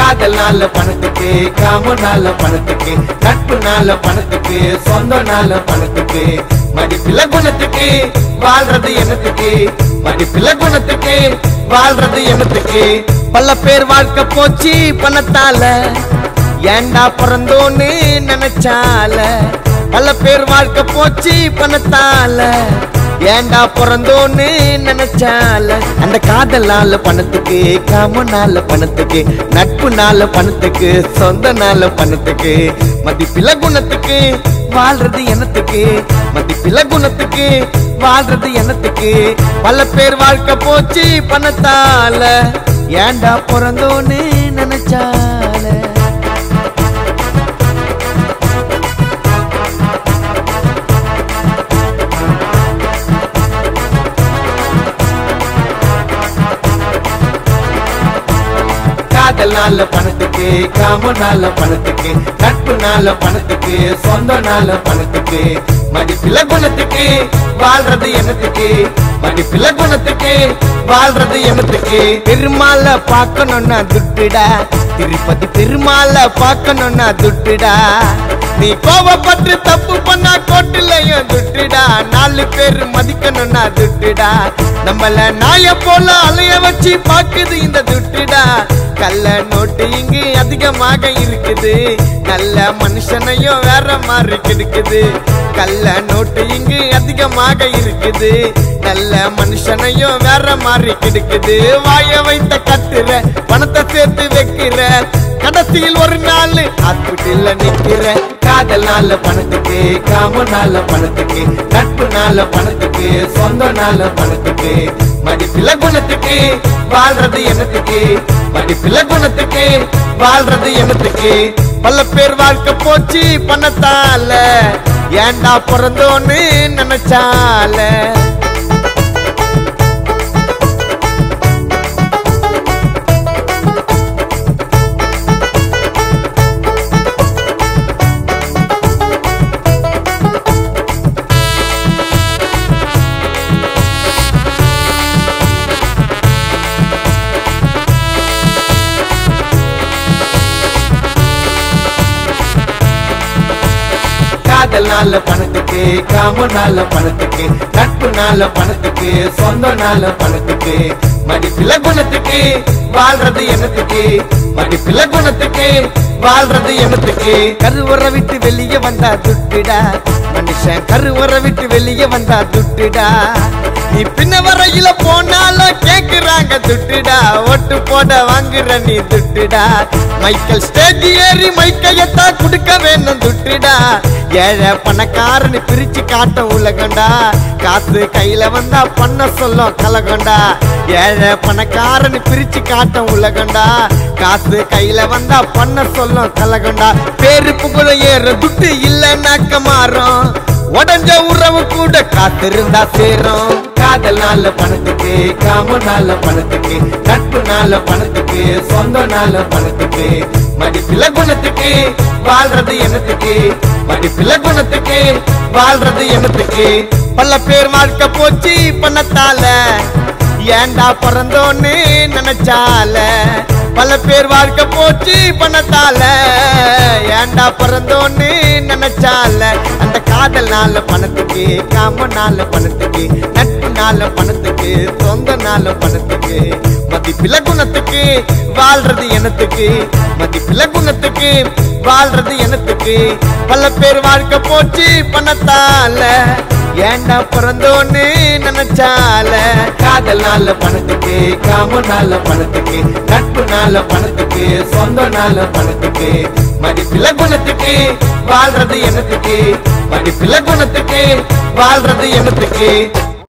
காதல்னால பணத்துக்கு காமனால பணத்துக்கு நட்புனால பணத்துக்கு சொந்தனால பணத்துக்கு மதிப்பில குணத்துக்கு வாழ்றது என்னத்துக்கு மதிப்பில குணத்துக்கு வாழ்றது என்னத்துக்கு பல பேர் வாழ்க்கை போச்சு பணத்தால ஏண்டா பிறந்தோன்னு நினைச்சால பல பேர் வாழ்க்கை போச்சு பணத்தால ஏண்டா பிறந்தோன்னு நினைச்சால அந்த காதலால பணத்துக்கு காமனால பணத்துக்கு நட்புனால பணத்துக்கு சொந்தனால பணத்துக்கு மதிப்பில குணத்துக்கு வாழ்றது என்னத்துக்கு மதிப்பில குணத்துக்கு வாழ்றது என்னத்துக்கு பல பேர் வாழ்க்கை போச்சு பணத்தால ஏண்டா பிறந்தோன்னு நினைச்சால காதல்னால பணத்துக்கு காமனால பணத்துக்கு நட்புனால பணத்துக்கு சொந்தனால பணத்துக்கு மதிப்பில குணத்துக்கு வாழ்றது என்னத்துக்கு மதிப்பில குணத்துக்கு வாழ்றது என்னத்துக்கு பெருமாள பார்க்கணும்னா துட்டுடா திருப்பதி பெருமாள பார்க்கணும்னா துட்டுடா நீ கோவப்பட்டு தப்பு பண்ணா கோட்டிலையும் துட்டுடா நாலு பேர் மதிக்கணும்னா துட்டுடா நம்மள நாய போல அலைய வச்சு பாக்குது இந்த துட்டுடா கள்ள நோட்டு இங்கு அதிகமாக இருக்குது நல்ல மனுஷனையும் வேற மாதிரி கிடைக்குது கள்ள நோட்டு இங்கு அதிகமாக இருக்குது நல்ல மனுஷனையும் வேற மாதிரி கிடைக்குது வாய வைத்த கட்டுற பணத்தை சேர்த்து வைக்கிற கடைசியில் ஒரு நாள் ஹாஸ்பிட்டல்ல நிக்கிற காதல்னால பணத்துக்கு காமனால பணத்துக்கு நட்புனால பணத்துக்கு சொந்தனால பணத்துக்கு மதிப்பில குணத்துக்கு வாழ்றது என்னத்துக்கு மதிப்பில குணத்துக்கு வாழ்றது என்னத்துக்கு பல பேர் வாழ்க்கை போச்சு பணத்தால ஏண்டா பிறந்தோன்னு நினைச்சால காதல்னால பணத்துக்கு காமனால பணத்துக்கு நட்புனால பணத்துக்கு சொந்தனால பணத்துக்கு மதிப்பில குணத்துக்கு வாழ்றது என்னத்துக்கு மதிப்பில குணத்துக்கு வாழ்றது என்னத்துக்கு கருவற விட்டு வெளியே வந்தா துட்டுடா மனுஷன் கருவற விட்டு வெளியே வந்தா துட்டுடா நீ பின்ன வரையில போனாலும் கேக்குறாங்க துட்டுடா ஒட்டு போட வாங்குற நீ துட்டுடா மைக்கேல் ஸ்டேஜ் ஏறி மைக்கையத்தா குடுக்க வேணும் துட்டுடா ஏழை பணக்காரனு பிரிச்சு காட்ட உலகண்டா காசு கையில வந்தா பண்ண சொல்லும் கலகண்டா ஏழை பணக்காரனு பிரிச்சு காட்ட உலகண்டா காசு கையில வந்தா பண்ண சொல்லும் கலகண்டா பேரு புகழ ஏற துட்டு இல்லைன்னாக்க மாறும் உடஞ்ச உறவு கூட காத்திருந்தா சேரும் காதல்னால பணத்துக்கு காமனால பணத்துக்கு நட்புனால பணத்துக்கு சொந்தனால பணத்துக்கு மதிப்பில குணத்துக்கு வாழ்றது என்னத்துக்கு மதிப்பில குணத்துக்கு வாழ்றது என்னத்துக்கு பல பேர் வாழ்க்கை போச்சு பணத்தால ஏண்டா பிறந்தோன்னு நினைச்சால பல பேர் வாழ்க்கை போச்சு பணத்தால ஏண்டா பிறந்தோன்னு நினைச்சால அந்த காதல்னால பணத்துக்கு காமனால பணத்துக்கு நட்புனால பணத்துக்கு சொந்தனால பணத்துக்கு மதிப்பில குணத்துக்கு வாழ்றது எனத்துக்கு மதிப்பில குணத்துக்கு வாழ்றது எனத்துக்கு பல பேர் வாழ்க்கை போச்சு பணத்தால ஏண்டா பிறந்தோன்னு நினைச்சால காதல்னால பணத்துக்கு காமனால பணத்துக்கு நட்புனால பணத்துக்கு சொந்தனால பணத்துக்கு மதிப்பில குணத்துக்கு வாழ்றது என்னத்துக்கு மதிப்பில குணத்துக்கு வாழ்றது என்னத்துக்கு